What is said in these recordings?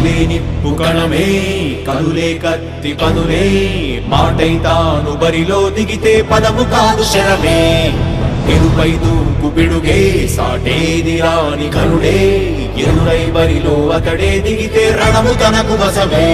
కదిలే నిప్పు కణమే కదులే కత్తి పదులే మాటై తాను బరిలో దిగితే పదము కాదు శరమే ఎరుపై దూకు పిడుగే సాటేది రాని కరుడే ఎరుడై బరిలో అతడే దిగితే రణము తనకు వసమే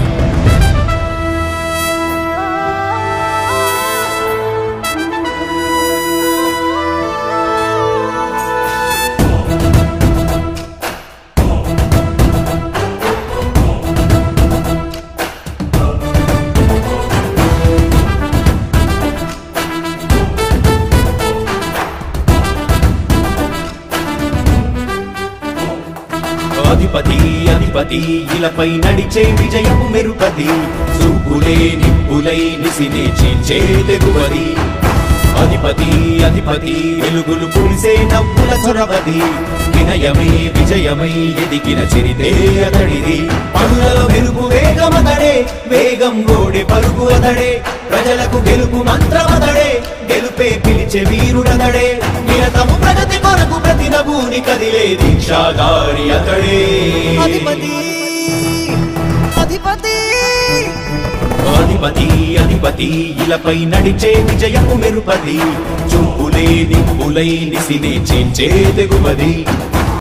అధిపతి అధిపతి ఇలపై నడిచే విజయము మెరుపది చూపులే నిప్పులై నిసినే చీల్చే తెగువది అధిపతి అధిపతి వెలుగులు పులిసే నవ్వుల చొరవది వినయమే విజయమై ఎదిగిన చరితే అతడిది పనులలో మెరుపు వేగమతడే వేగం గోడే పలుకు అతడే ప్రజలకు గెలుపు మంత్రమతడే గెలుపే పిలిచే వీరుడతడే నిరతము ప్రగతి కొరకు ప్రతి నభూని కదిలే దీక్షాగారి అతడే అధిపతి అధిపతి అధిపతి అధిపతి ఇలపై నడిచే విజయము మెరుపది చూపులే నిప్పులై నిసినే చేంచే తెగువది